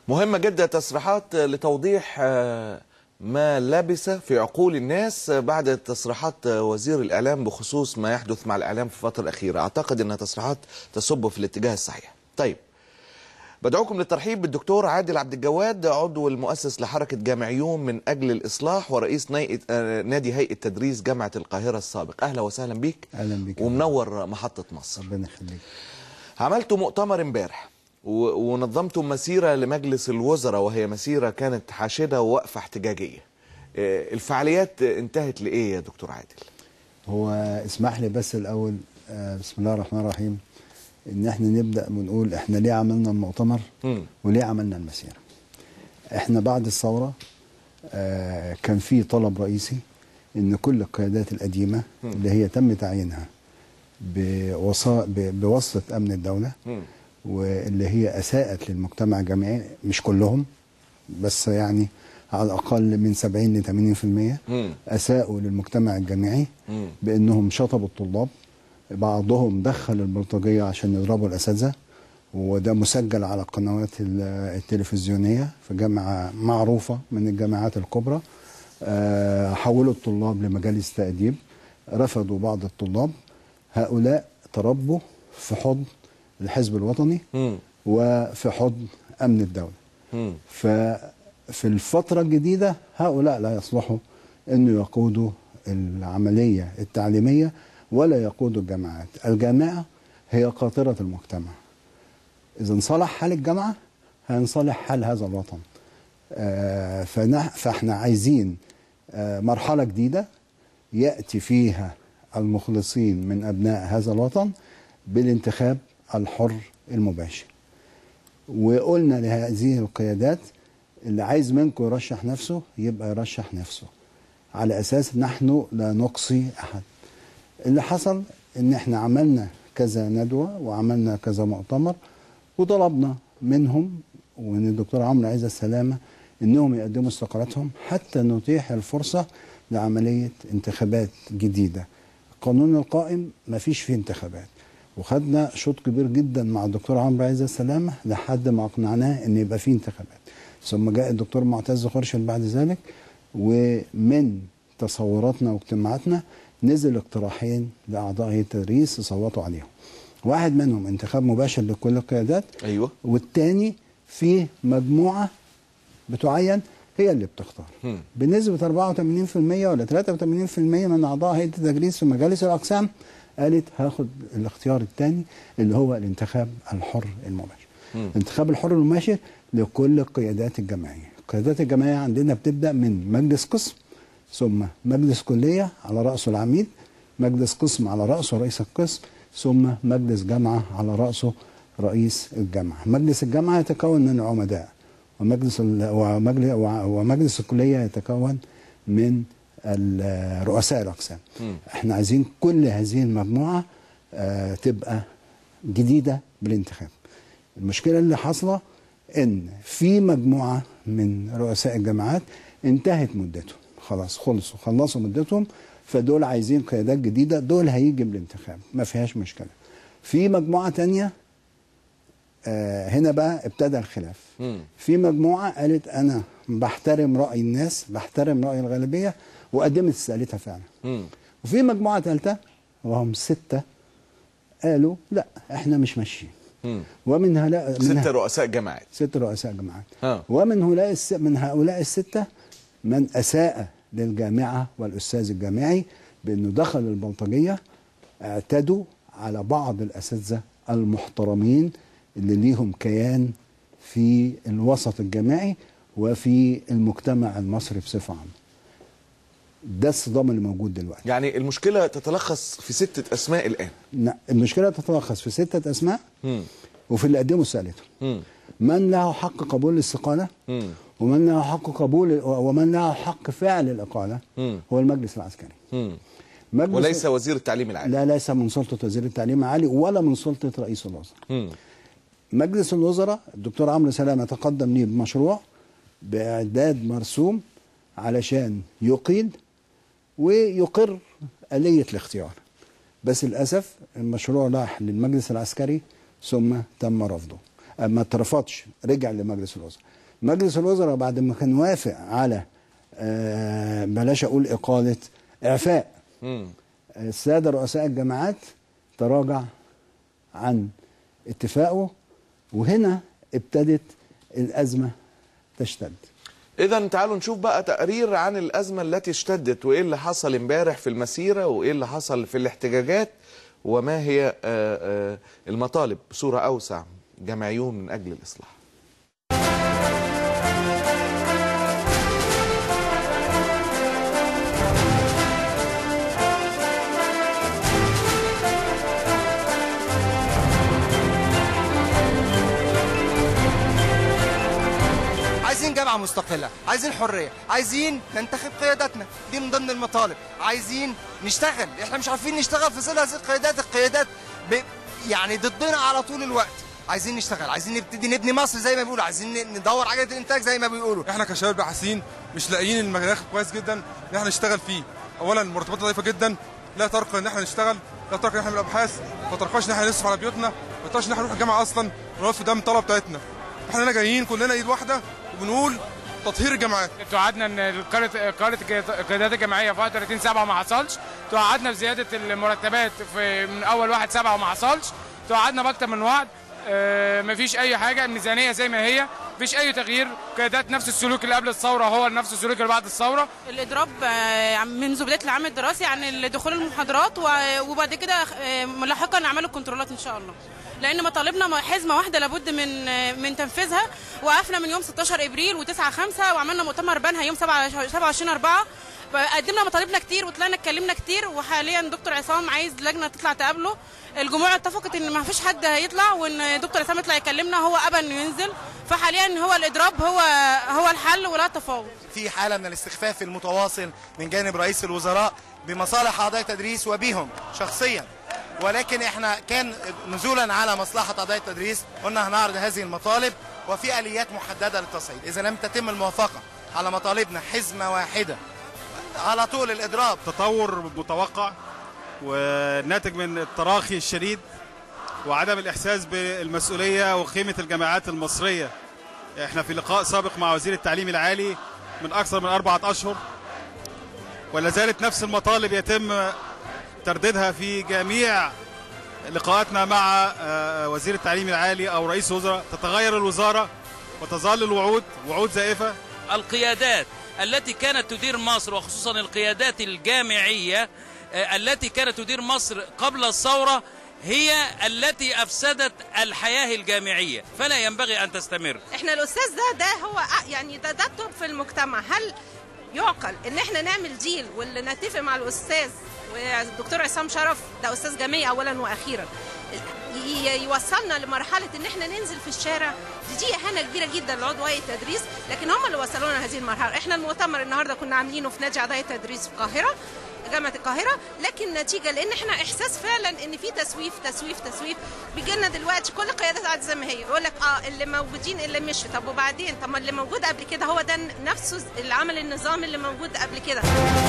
مهمة جدا تصريحات لتوضيح آه، ما لبس في عقول الناس بعد تصريحات وزير الإعلام بخصوص ما يحدث مع الإعلام في الفترة الأخيرة أعتقد أنها تصريحات تصب في الاتجاه الصحيح طيب بدعوكم للترحيب بالدكتور عادل عبد الجواد عضو المؤسس لحركة جامعيون من أجل الإصلاح ورئيس ني- آه، نادي هيئة تدريس جامعة القاهرة السابق أهلا وسهلا بيك اهلا بك ومنور محطة مصر ربنا يخليك عملتوا مؤتمر امبارح و- ونظمتم مسيرة لمجلس الوزراء وهي مسيرة كانت حاشدة ووقفة احتجاجية آه، الفعاليات انتهت لإيه يا دكتور عادل؟ هو اسمح لي بس الاول آه، بسم الله الرحمن الرحيم ان احنا نبدا ونقول احنا ليه عملنا المؤتمر مم. وليه عملنا المسيره احنا بعد الثوره آه، كان في طلب رئيسي ان كل القيادات القديمه اللي هي تم تعيينها بوصا ب- بواسطه امن الدوله مم. واللي هي اساءت للمجتمع الجامعي مش كلهم بس يعني على الاقل من 70 ل 80% مم. اساءوا للمجتمع الجامعي مم. بانهم شطبوا الطلاب بعضهم دخل البلطجيه عشان يضربوا الاساتذه وده مسجل على القنوات ال- التلفزيونيه في جامعه معروفه من الجامعات الكبرى آه، حولوا الطلاب لمجالس تاديب رفضوا بعض الطلاب هؤلاء تربوا في حضن الحزب الوطني مم. وفي حضن امن الدوله مم. ففي الفترة الجديدة هؤلاء لا يصلحوا أنه يقودوا العملية التعليمية ولا يقودوا الجامعات الجامعة هي قاطرة المجتمع إذا انصلح حال الجامعة هينصلح حال هذا الوطن آه، فنح- فاحنا عايزين آه، مرحلة جديدة يأتي فيها المخلصين من أبناء هذا الوطن بالانتخاب الحر المباشر وقلنا لهذه القيادات اللي عايز منكم يرشح نفسه يبقى يرشح نفسه على اساس نحن لا نقصي احد اللي حصل ان احنا عملنا كذا ندوه وعملنا كذا مؤتمر وطلبنا منهم ومن الدكتور عمرو عز السلامه انهم يقدموا استقالاتهم حتى نتيح الفرصه لعمليه انتخابات جديده القانون القائم ما فيش فيه انتخابات وخدنا شوط كبير جدا مع الدكتور عمرو عز السلامه لحد ما اقنعناه ان يبقى فيه انتخابات ثم جاء الدكتور معتز خرشد بعد ذلك ومن تصوراتنا واجتماعاتنا نزل اقتراحين لاعضاء هيئه التدريس يصوتوا عليهم واحد منهم انتخاب مباشر لكل القيادات أيوه والتاني فيه مجموعه بتعين هي اللي بتختار مم. بنسبه 84% ولا 83% من اعضاء هيئه التدريس في مجالس الاقسام قالت هاخد الاختيار الثاني اللي هو الانتخاب الحر المباشر مم. الانتخاب الحر المباشر لكل القيادات الجماعيه القيادات الجماعيه عندنا بتبدا من مجلس قسم ثم مجلس كليه على راسه العميد مجلس قسم على راسه رئيس القسم ثم مجلس جامعه على راسه رئيس الجامعه مجلس الجامعه يتكون من عمداء ومجلس ال- ومجلس, ومجلس الكليه يتكون من ال- رؤساء الاقسام مم. احنا عايزين كل هذه المجموعه آه، تبقى جديده بالانتخاب المشكله اللي حاصله ان في مجموعه من رؤساء الجامعات انتهت مدتهم خلاص خلصوا خلصوا مدتهم فدول عايزين قيادات جديده دول هيجي بالانتخاب ما فيهاش مشكله في مجموعه تانية آه هنا بقى ابتدى الخلاف مم. في مجموعه قالت انا بحترم راي الناس بحترم راي الغالبيه وقدمت استقالتها فعلا مم. وفي مجموعه ثالثه وهم سته قالوا لا احنا مش ماشيين مم. ومن هؤلاء من ستة رؤساء جامعات ست رؤساء جامعات ها. ومن هؤلاء الس... من هؤلاء الستة من أساء للجامعة والأستاذ الجامعي بأنه دخل البلطجية اعتدوا على بعض الأساتذة المحترمين اللي ليهم كيان في الوسط الجامعي وفي المجتمع المصري بصفة عامة ده الصدام اللي موجود دلوقتي يعني المشكلة تتلخص في ستة أسماء الآن لا، المشكلة تتلخص في ستة أسماء مم. وفي اللي قدموا استقالتهم مم. من له حق قبول الاستقالة مم. ومن له حق قبول ومن له حق فعل الإقالة مم. هو المجلس العسكري مم. مجلس وليس وزير التعليم العالي لا ليس من سلطة وزير التعليم العالي ولا من سلطة رئيس الوزراء مم. مجلس الوزراء الدكتور عمرو سلامة تقدم لي بمشروع بإعداد مرسوم علشان يقيل ويقر آلية الاختيار بس للأسف المشروع راح للمجلس العسكري ثم تم رفضه آه، ما اترفضش رجع لمجلس الوزراء مجلس الوزراء بعد ما كان وافق على آه، بلاش اقول اقاله اعفاء مم. الساده رؤساء الجامعات تراجع عن اتفاقه وهنا ابتدت الازمه تشتد اذا تعالوا نشوف بقى تقرير عن الازمه التي اشتدت وايه اللي حصل امبارح في المسيره وايه اللي حصل في الاحتجاجات وما هي آه، آه، المطالب بصوره اوسع جمعيون من اجل الاصلاح عايزين جامعة مستقلة عايزين حرية عايزين ننتخب قياداتنا دي من ضمن المطالب عايزين نشتغل احنا مش عارفين نشتغل في ظل هذه القيادات القيادات ب... يعني ضدنا على طول الوقت عايزين نشتغل عايزين نبتدي نبني مصر زي ما بيقولوا عايزين ن- ندور عجلة الانتاج زي ما بيقولوا احنا كشباب باحثين مش لاقيين المناخ كويس جدا ان احنا نشتغل فيه اولا مرتبات ضعيفه جدا لا ترقى ان احنا نشتغل لا ترقى ان احنا نعمل ابحاث ما ترقاش ان احنا نصرف على بيوتنا ما ترقاش ان احنا نروح الجامعه اصلا ونوفي ده من الطلبه بتاعتنا احنا هنا جايين كلنا ايد واحده وبنقول تطهير الجامعات توعدنا ان القاده قاده القيادات الجماعيه في 31 7 ما حصلش توعدنا بزياده المرتبات في من اول 1 7 وما حصلش توعدنا باكتر من وعد آه، مفيش اي حاجه الميزانيه زي ما هي مفيش اي تغيير قيادات نفس السلوك اللي قبل الثوره هو نفس السلوك اللي بعد الثوره الاضراب آه، منذ بدايه العام الدراسي عن دخول المحاضرات و- وبعد كده آه، لاحقا اعمال الكنترولات ان شاء الله لان مطالبنا حزمه واحده لابد من آه، من تنفيذها وقفنا من يوم 16 ابريل و9 5 وعملنا مؤتمر بنها يوم 27 4 قدمنا مطالبنا كتير وطلعنا اتكلمنا كتير وحاليا دكتور عصام عايز لجنه تطلع تقابله الجموع اتفقت ان ما فيش حد هيطلع وان دكتور عصام يطلع يكلمنا هو ابى انه ينزل فحاليا هو الاضراب هو هو الحل ولا تفاوض في حالة من الاستخفاف المتواصل من جانب رئيس الوزراء بمصالح أعضاء التدريس وبهم شخصيا ولكن احنا كان نزولا على مصلحة أعضاء التدريس قلنا هنعرض هذه المطالب وفي آليات محددة للتصعيد إذا لم تتم الموافقة على مطالبنا حزمة واحدة على طول الإضراب تطور متوقع وناتج من التراخي الشديد وعدم الإحساس بالمسؤولية وقيمة الجامعات المصرية احنا في لقاء سابق مع وزير التعليم العالي من أكثر من أربعة أشهر ولا زالت نفس المطالب يتم ترديدها في جميع لقاءاتنا مع آه، وزير التعليم العالي أو رئيس الوزراء تتغير الوزارة وتظل الوعود وعود زائفة القيادات التي كانت تدير مصر وخصوصا القيادات الجامعية آه، التي كانت تدير مصر قبل الثورة هي التي أفسدت الحياة الجامعية فلا ينبغي أن تستمر احنا الاستاذ ده ده هو أ- يعني ده ده الطب في المجتمع هل يعقل ان احنا نعمل ديل واللي نتفق مع الاستاذ والدكتور عصام شرف ده استاذ جامعي اولا واخيرا ي- يوصلنا لمرحله ان احنا ننزل في الشارع دي, دي اهانه كبيره جدا لعضوي التدريس لكن هم اللي وصلونا هذه المرحله احنا المؤتمر النهارده كنا عاملينه في نادي اعضاء التدريس في القاهره جامعه القاهره لكن نتيجه لان احنا احساس فعلا ان في تسويف تسويف تسويف بيجي لنا دلوقتي كل القيادات قاعده زي ما هي يقول لك اه اللي موجودين اللي مشوا طب وبعدين طب ما اللي موجود قبل كده هو ده نفسه اللي عمل النظام اللي موجود قبل كده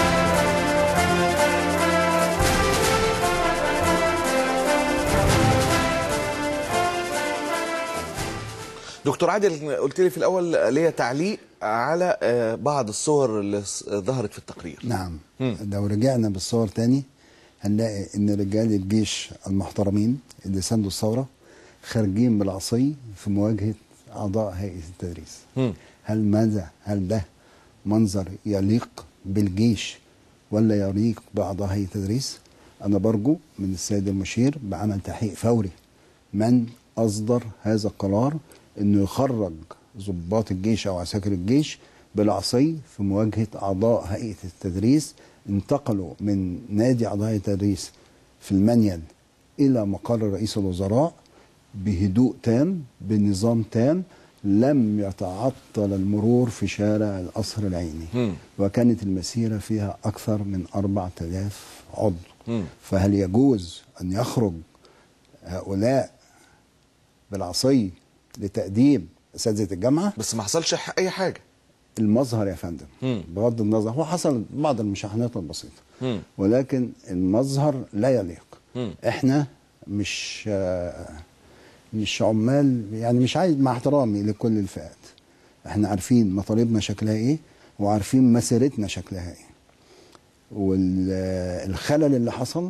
دكتور عادل قلت لي في الاول ليا تعليق على آه، بعض الصور اللي س- ظهرت في التقرير نعم مم. لو رجعنا بالصور تاني هنلاقي ان رجال الجيش المحترمين اللي ساندوا الثوره خارجين بالعصي في مواجهه اعضاء هيئه التدريس مم. هل ماذا هل ده منظر يليق بالجيش ولا يليق باعضاء هيئه التدريس انا برجو من السيد المشير بعمل تحقيق فوري من اصدر هذا القرار انه يخرج ضباط الجيش او عساكر الجيش بالعصي في مواجهه اعضاء هيئه التدريس انتقلوا من نادي اعضاء هيئة التدريس في المنيل الى مقر رئيس الوزراء بهدوء تام بنظام تام لم يتعطل المرور في شارع القصر العيني مم. وكانت المسيرة فيها أكثر من أربعة آلاف عضو مم. فهل يجوز أن يخرج هؤلاء بالعصي لتأديب أساتذة الجامعة بس ما حصلش ح- اي حاجه المظهر يا فندم مم. بغض النظر هو حصل بعض المشاحنات البسيطة مم. ولكن المظهر لا يليق مم. احنا مش آه، مش عمال يعني مش عايز مع احترامي لكل الفئات احنا عارفين مطالبنا شكلها ايه وعارفين مسيرتنا شكلها ايه والخلل اللي حصل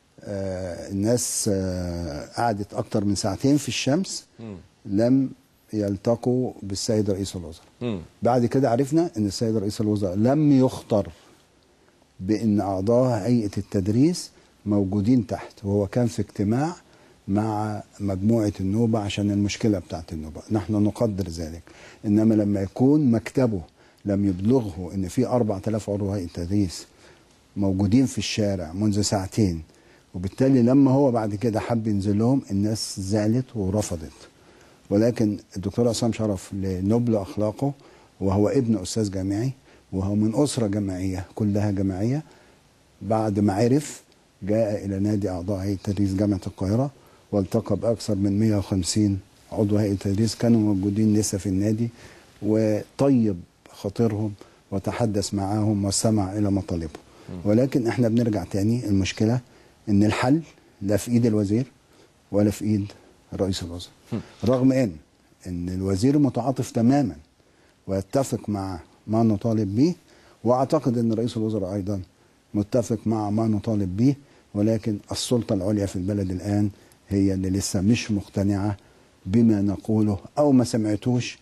آه، الناس آه، قعدت اكتر من ساعتين في الشمس لم يلتقوا بالسيد رئيس الوزراء مم. بعد كده عرفنا ان السيد رئيس الوزراء لم يخطر بان اعضاء هيئه التدريس موجودين تحت وهو كان في اجتماع مع مجموعه النوبه عشان المشكله بتاعت النوبه نحن نقدر ذلك انما لما يكون مكتبه لم يبلغه ان في 4000 عضو هيئه تدريس موجودين في الشارع منذ ساعتين وبالتالي لما هو بعد كده حب ينزل لهم الناس زعلت ورفضت ولكن الدكتور عصام شرف لنبل اخلاقه وهو ابن استاذ جامعي وهو من اسره جامعيه كلها جامعيه بعد ما عرف جاء الى نادي اعضاء هيئه تدريس جامعه القاهره والتقى باكثر من 150 عضو هيئه تدريس كانوا موجودين لسه في النادي وطيب خاطرهم وتحدث معاهم واستمع الى مطالبهم ولكن احنا بنرجع تاني المشكله ان الحل لا في ايد الوزير ولا في ايد رئيس الوزراء رغم ان ان الوزير متعاطف تماما ويتفق مع ما نطالب به واعتقد ان رئيس الوزراء ايضا متفق مع ما نطالب به ولكن السلطه العليا في البلد الان هي اللي لسه مش مقتنعه بما نقوله او ما سمعتوش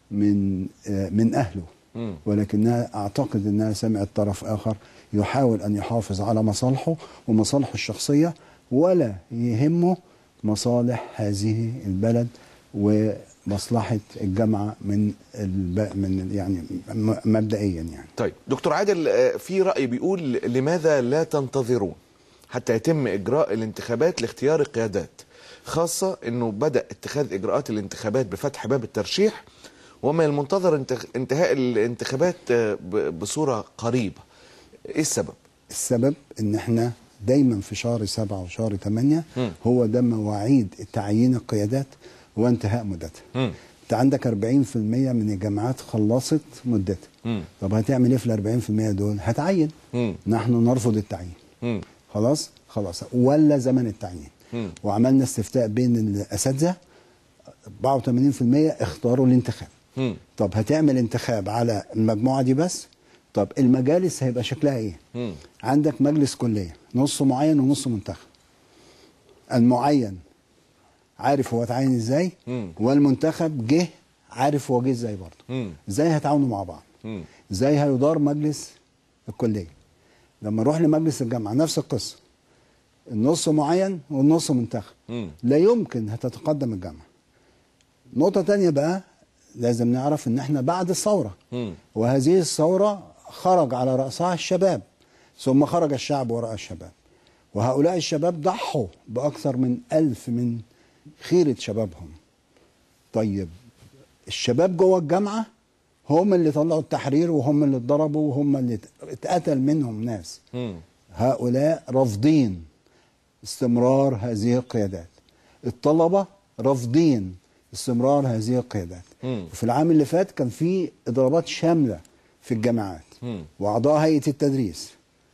من آه، من اهله مم. ولكنها اعتقد انها سمعت طرف اخر يحاول ان يحافظ على مصالحه ومصالحه الشخصيه ولا يهمه مصالح هذه البلد ومصلحه الجامعه من الب... من يعني م- مبدئيا يعني طيب دكتور عادل آه، في رأي بيقول لماذا لا تنتظرون حتى يتم إجراء الانتخابات لاختيار القيادات خاصة أنه بدأ اتخاذ إجراءات الانتخابات بفتح باب الترشيح وما المنتظر انتخ- انتهاء الانتخابات آه، ب- بصورة قريبة إيه السبب؟ السبب ان احنا دايما في شهر سبعة وشهر ثمانية مم. هو ده مواعيد تعيين القيادات وانتهاء مدتها مم. انت عندك 40% من الجامعات خلصت مدتها مم. طب هتعمل ايه في ال 40% دول هتعين مم. نحن نرفض التعيين مم. خلاص خلاص ولا زمن التعيين مم. وعملنا استفتاء بين الاساتذه 84% اختاروا الانتخاب مم. طب هتعمل انتخاب على المجموعه دي بس طب المجالس هيبقى شكلها ايه مم. عندك مجلس كليه نص معين ونص منتخب المعين عارف هو اتعين ازاي مم. والمنتخب جه عارف هو جه ازاي برضه مم. ازاي هيتعاونوا مع بعض مم. ازاي هيدار مجلس الكليه لما نروح لمجلس الجامعه نفس القصه النص معين والنص منتخب مم. لا يمكن هتتقدم الجامعه نقطه تانية بقى لازم نعرف ان احنا بعد الثوره مم. وهذه الثوره خرج على راسها الشباب ثم خرج الشعب وراء الشباب وهؤلاء الشباب ضحوا باكثر من ألف من خيره شبابهم طيب الشباب جوه الجامعه هم اللي طلعوا التحرير وهم اللي اتضربوا وهم اللي اتقتل منهم ناس مم. هؤلاء رافضين استمرار هذه القيادات الطلبة رافضين استمرار هذه القيادات مم. وفي العام اللي فات كان في إضرابات شاملة في الجامعات مم. وأعضاء هيئة التدريس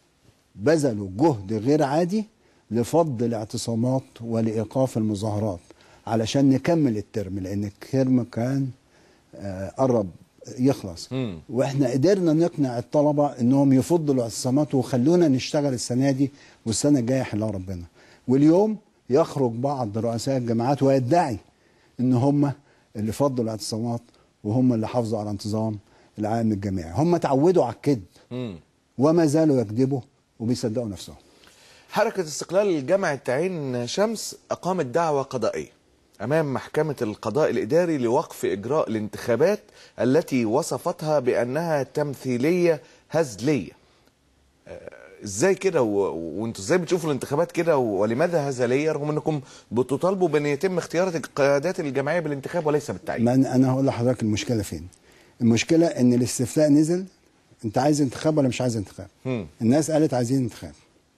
بذلوا جهد غير عادي لفض الاعتصامات ولإيقاف المظاهرات علشان نكمل الترم لأن الترم كان آه، قرب يخلص مم. واحنا قدرنا نقنع الطلبه انهم يفضوا الاعتصامات وخلونا نشتغل السنه دي والسنه الجايه يحلها ربنا واليوم يخرج بعض رؤساء الجامعات ويدعي ان هم اللي فضوا الاعتصامات وهم اللي حافظوا على انتظام العام الجامعي هم اتعودوا على الكذب مم. وما زالوا يكذبوا وبيصدقوا نفسهم حركة استقلال جامعة عين شمس أقامت دعوة قضائية أمام محكمة القضاء الإداري لوقف إجراء الانتخابات التي وصفتها بأنها تمثيلية هزلية آه، ازاي كده و- وانتوا ازاي بتشوفوا الانتخابات كده و- ولماذا هزليه رغم انكم بتطالبوا بان يتم اختيار القيادات الجماعيه بالانتخاب وليس بالتعيين ما أنا- انا هقول لحضرتك المشكله فين المشكله ان الاستفتاء نزل انت عايز انتخاب ولا مش عايز انتخاب مم. الناس قالت عايزين انتخاب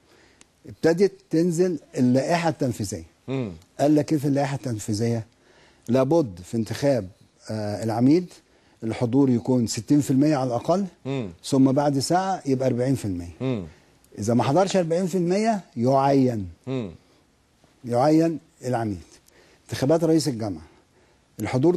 ابتدت تنزل اللائحه التنفيذيه مم. قال لك ايه في اللائحه التنفيذيه لابد في انتخاب آه العميد الحضور يكون 60% على الاقل مم. ثم بعد ساعه يبقى 40% مم. اذا ما حضرش 40% يعين مم. يعين العميد انتخابات رئيس الجامعه الحضور